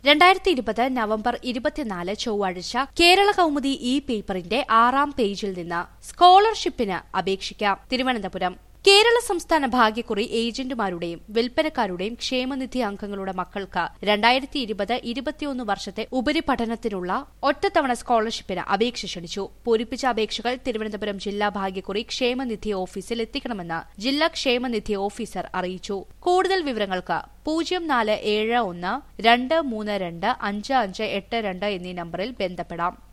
രണ്ടായിരത്തി ഇരുപത് നവംബർ ഇരുപത്തിനാല് ചൊവ്വാഴ്ച കേരള കൗമുദി ഇ പേപ്പറിന്റെ ആറാം പേജിൽ നിന്ന് സ്കോളർഷിപ്പിന് അപേക്ഷിക്കാം തിരുവനന്തപുരം കേരള സംസ്ഥാന ഭാഗ്യക്കുറി ഏജന്റുമാരുടെയും വിൽപ്പനക്കാരുടെയും ക്ഷേമനിധി അംഗങ്ങളുടെ മക്കൾക്ക് രണ്ടായിരത്തി ഇരുപത് ഇരുപത്തിയൊന്ന് വർഷത്തെ ഉപരിപഠനത്തിനുള്ള ഒറ്റത്തവണ സ്കോളർഷിപ്പിന് അപേക്ഷ ക്ഷണിച്ചു പൂരിപ്പിച്ച അപേക്ഷകൾ തിരുവനന്തപുരം ജില്ലാ ഭാഗ്യക്കുറി ക്ഷേമനിധി ഓഫീസിൽ എത്തിക്കണമെന്ന് ജില്ലാ ക്ഷേമനിധി ഓഫീസർ അറിയിച്ചു കൂടുതൽ വിവരങ്ങൾക്ക് പൂജ്യം നാല് ഏഴ് ഒന്ന് രണ്ട് മൂന്ന് രണ്ട് അഞ്ച് അഞ്ച് എട്ട് രണ്ട് എന്നീ നമ്പറിൽ ബന്ധപ്പെടാം